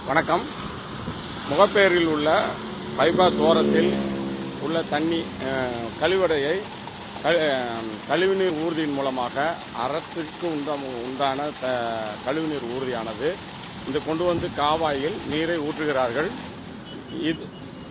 வணக்கம் முகப்பேரில் உள்ள பைபாஸ் ஓரத்தில் உள்ள தண்ணி அஹ், கழிவறையை க- அஹ், கழிவுநீர் ஊர்தியின் மூலமாக அரசுக்கு உண்ட உண்டான த- கழிவுநீர் ஊர்தியானது இந்த கொண்டு வந்து காவாயில் நீரை ஊற்றுகிறார்கள் இது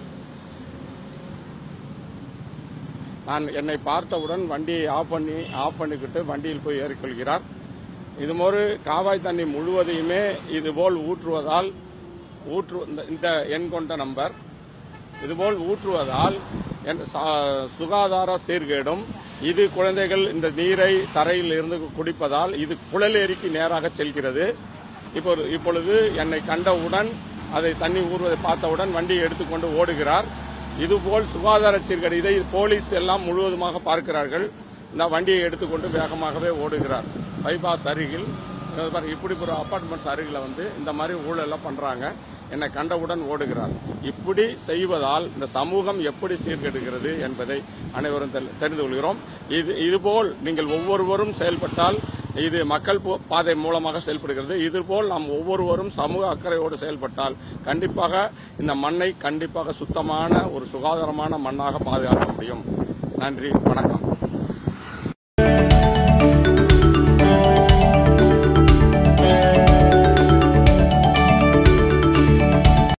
நான் என்னை பார்த்தவுடன் வண்டியை ஆஃப் பண்ணி ஆஃப் பண்ணிக்கிட்டு வண்டியில் போய் ஏறிக்கொள்கிறார் இதுபோல் காவாய் தண்ணி முழுவதையுமே இதுபோல் ஊற்றுவதால் ஊற்று இந்த- இந்த எண் கொண்ட நம்பர் இதுபோல் ஊற்றுவதால் என் சா- சுகாதார சீர்கேடும் இது குழந்தைகள் இந்த நீரை தரையில் இருந்து குடிப்பதால் இது குழலேரிக்கு நேராக செல்கிறது இப்போது இப்பொழுது என்னை கண்டவுடன் அதை தண்ணி ஊறுவதை பார்த்தவுடன் வண்டியை எடுத்துக்கொண்டு ஓடுகிறார் இதுபோல் சுகாதார சீர்கேடு இதை போலீஸ் எல்லாம் முழுவதுமாக பார்க்கிறார்கள் இந்த வண்டியை எடுத்துக்கொண்டு வேகமாகவே ஓடுகிறார் பைபாஸ் அருகில் இது பாருங்க, இப்படி ஒரு அப்பார்ட்மெண்ட்ஸ் அருகில் வந்து இந்த மாதிரி ஊழலாம் பண்றாங்க என்னை கண்டவுடன் ஓடுகிறார் இப்படி செய்வதால் இந்த சமூகம் எப்படி சீர்கெடுகிறது என்பதை அனைவரும் தெரி- தெரிந்து கொள்கிறோம் இது இதுபோல் நீங்கள் ஒவ்வொருவரும் செயல்பட்டால் இது மக்கள் போ- பாதை மூலமாக செயல்படுகிறது இதுபோல் நாம் ஒவ்வொருவரும் சமூக அக்கறையோடு செயல்பட்டால் கண்டிப்பாக இந்த மண்ணை கண்டிப்பாக சுத்தமான ஒரு சுகாதாரமான மண்ணாக பாதுகாக்க முடியும் நன்றி வணக்கம்